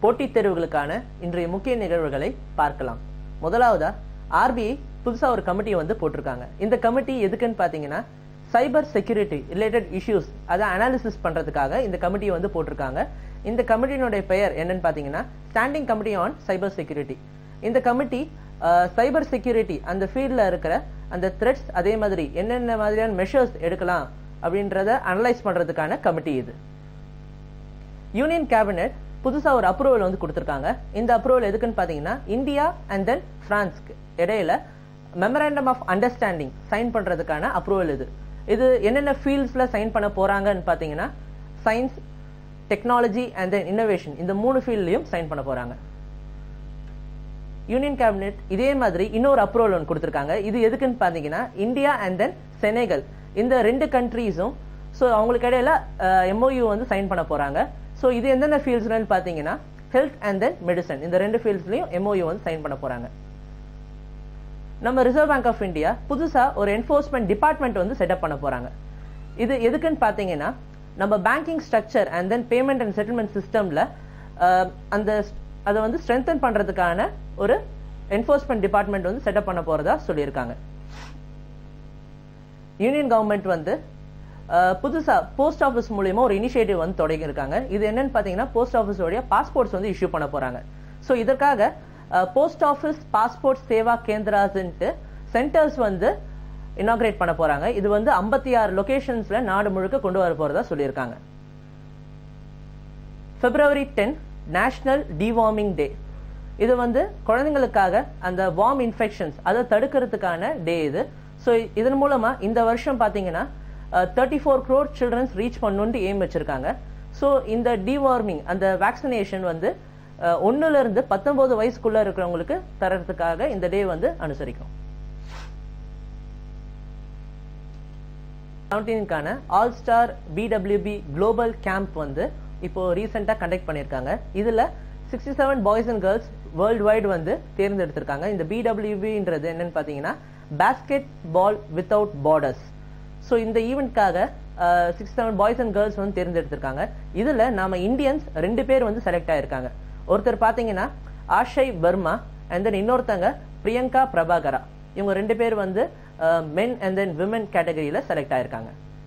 போட்டித் தேர்வுகளுக்கான இன்றைய முக்கிய நிகழ்வுகளை பார்க்கலாம் முதலாவதா ஆர்பிஐ புதுசா ஒரு கமிட்டி வந்து போட்டிருக்காங்க இந்த கமிட்டி எதுக்குன்னு பாத்தீங்கன்னா சைபர் செக்யூரிட்டி ரிலேட்டட் இஷ்யூஸ் அதை அனாலிசிஸ் பண்றதுக்காக இந்த கமிட்டி வந்து போட்டிருக்காங்க இந்த கமிட்டியினுடைய பெயர் என்னன்னு பாத்தீங்கன்னா standing committee on cyber security இந்த கமிட்டி சைபர் செக்யூரிட்டி அந்த ஃபீல்ட்ல இருக்கிற அந்த த்ரெட்ஸ் அதே மாதிரி என்னென்ன மாதிரியான மெஷர்ஸ் எடுக்கலாம் அப்படின்றத அனலைஸ் பண்றதுக்கான கமிட்டி இது யூனியன் கேபினெட் புதுசா ஒரு அப்ரூவல் வந்து கொடுத்திருக்காங்க இந்த அப்ரூவல் எதுக்குன்னு பாத்தீங்கன்னா இந்தியா அண்ட் தென் பிரான்ஸ்க்கு இடையில மெமரண்டம் ஆஃப் அண்டர்ஸ்டாண்டிங் சைன் பண்றதுக்கான அப்ரூவல் இது இது என்னென்ன ஃபீல்ட்ஸ்ல சைன் பண்ண போறாங்கன்னு பாத்தீங்கன்னா science technology and then innovation இந்த மூணு ஃபீல்ட்லயும் சைன் பண்ண போறாங்க யூனியன் கேபினெட் இதே மாதிரி இன்னொரு அப்ரூவல் ஒன்று கொடுத்திருக்காங்க இது எதுக்குன்னு பாத்தீங்கன்னா இந்தியா அண்ட் தென் செனேகல் இந்த ரெண்டு கண்ட்ரீஸும் ஸோ அவங்களுக்கு இடையில எம்ஓயு வந்து சைன் பண்ண போறாங்க ஸோ இது எந்தெந்த ஃபீல்ட்ஸ்லன்னு பாத்தீங்கன்னா ஹெல்த் அண்ட் தென் மெடிசன் இந்த ரெண்டு ஃபீல்ட்ஸ்லயும் எம்ஓயு வந்து சைன் பண்ண போறாங்க நம்ம ரிசர்வ் பேங்க் ஆஃப் இந்தியா புதுசா ஒரு என்ஃபோர்ஸ்மெண்ட் டிபார்ட்மெண்ட் வந்து செட்டப் பண்ண போறாங்க இது எதுக்குன்னு பாத்தீங்கன்னா நம்ம banking structure and then payment and settlement சிஸ்டம்ல அந்த அதை வந்து ஸ்ட்ரென்தன் பண்றதுக்கான ஒரு என்ஃபோர்ஸ்மெண்ட் டிபார்ட்மெண்ட் வந்து செட்டப் பண்ண போறதா சொல்லியிருக்காங்க யூனியன் கவர்மெண்ட் வந்து புதுசா போஸ்ட் ஆஃபீஸ் மூலியமா ஒரு இனிஷியேட்டிவ் வந்து தொடங்கி இருக்காங்க இது என்னன்னு பாத்தீங்கன்னா போஸ்ட் ஆஃபீஸோடைய பாஸ்போர்ட்ஸ் வந்து இஷ்யூ பண்ண போறாங்க ஸோ இதற்காக போஸ்ட் ஆஃபீஸ் பாஸ்போர்ட் சேவா கேந்திராஸ்ன்ட்டு சென்டர்ஸ் வந்து இனாகிரேட் பண்ண போறாங்க இது வந்து ஐம்பத்தி ஆறு லொகேஷன்ஸ்ல நாடு முழுக்க கொண்டு வர போறதா சொல்லியிருக்காங்க February ten national deworming day இது வந்து குழந்தைங்களுக்காக அந்த வார்ம் இன்ஃபெக்ஷன்ஸ் அதை தடுக்கிறதுக்கான டே இது ஸோ இதன் மூலமா இந்த வருஷம் பாத்தீங்கன்னா thirty four crore childrens reach பண்ணணும்னு எய்ம் வச்சிருக்காங்க ஸோ இந்த டிவார்மிங் அந்த வேக்சினேஷன் வந்து ஒன்னுல இருந்து பத்தொன்பது வயசுக்குள்ள இருக்கிறவங்களுக்கு தரத்துக்காக இந்த டே வந்து அனுசரிக்கும் செவன்டீனுக்கான all star BWB global camp வந்து இப்போ ரீசெண்டா கண்டக்ட் பண்ணிருக்காங்க இதுல sixty seven boys and girls world wide வந்து தேர்ந்தெடுத்திருக்காங்க இந்த பிடபிள்யூபின்றது என்னன்னு பாத்தீங்கன்னா basketball without borders so இந்த ஈவெண்ட்காக sixty seven boys and girls வந்து தேர்ந்தெடுத்திருக்காங்க இதுல நாம இந்தியன்ஸ் ரெண்டு பேர் வந்து செலக்ட் ஆயிருக்காங்க ஒருத்தர் பாத்தீங்கன்னா ஆஷய் பர்மா அண்ட் தென் இன்னொருத்தங்க பிரியங்கா பிரபாகரா இவங்க ரெண்டு பேர் வந்து மென் அண்ட் தென் விமன் கேட்டகரியில செலக்ட் ஆயிருக்காங்க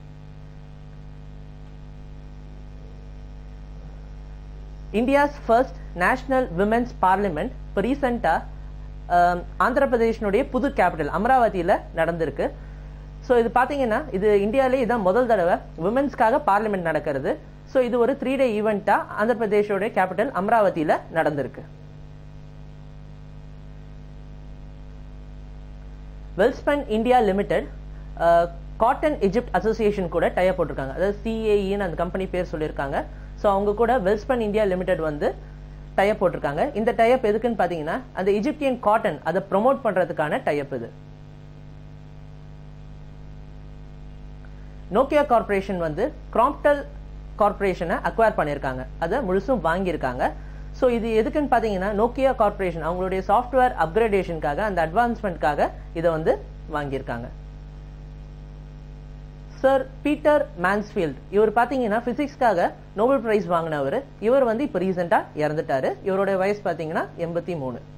India's first national women's parliament இப்போ ரீசெண்டா ஆந்திர பிரதேஷனுடைய புது கேபிட்டல் அமராவதியில நடந்திருக்கு ஸோ இது பாத்தீங்கன்னா இது இந்தியாவிலே இதான் முதல் தடவை விமென்ஸ்க்காக பார்லிமெண்ட் நடக்கிறது ஸோ இது ஒரு த்ரீ டே ஈவெண்ட்டா ஆந்திர பிரதேஷோட கேபிட்டல் அமராவதியில நடந்திருக்கு Welspun India limited cotton Egypt association கூட டைப் போட்டிருக்காங்க அதாவது சிஏஇன்னு அந்த கம்பெனி பேர் சொல்லியிருக்காங்க ஸோ அவங்க கூட வெல்ஸ்பன் இந்தியா லிமிடெட் வந்து டைப் போட்டிருக்காங்க இந்த டைப் எதுக்குன்னு பாத்தீங்கன்னா அந்த இஜிப்தியன் காட்டன் அதை ப்ரொமோட் பண்றதுக்கான டைப் இது நோக்கியா கார்பரேஷன் வந்து கிராம்ப்டல் கார்பரேஷனை அக்வயர் பண்ணியிருக்காங்க அதை முழுசும் வாங்கியிருக்காங்க ஸோ இது எதுக்குன்னு பார்த்தீங்கன்னா நோக்கியா கார்பரேஷன் அவங்களுடைய சாஃப்ட்வேர் அப்கிரேடேஷனுக்காக அந்த அட்வான்ஸ்மெண்ட்காக இதை வந்து வாங்கியிருக்காங்க சார் பீட்டர் மேன்ஸ்ஃபீல்ட் இவர் பார்த்தீங்கன்னா பிசிக்ஸ்க்காக நோபல் பிரைஸ் வாங்கினவர் இவர் வந்து இப்போ ரீசெண்டாக இறந்துட்டாரு இவருடைய வயசு பார்த்தீங்கன்னா எண்பத்தி மூணு